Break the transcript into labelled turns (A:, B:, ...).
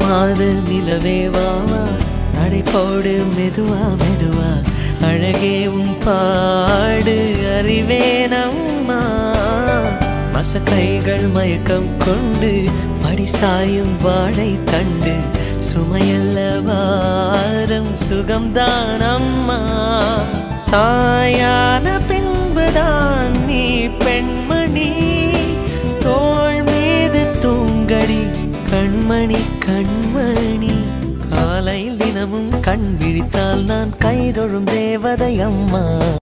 A: மாத நிலவே வாவா நடைபோடு மெதுவா மெதுவா அழகே உன் பாடு அறிவேனம்மா மசக்கைகள் மயக்கம் கொண்டு மடி சாயும் வாழை தண்டு சுமையல்ல வாரம் சுகம்தான் அம்மா தாயான பின்புதான் நீ பெண்மணி தோள் மீது தூங்கடி கண்மணி கண்மணி காலையில் தினமும் கண் விழித்தால் நான் கைதொழும் தேவதை அம்மா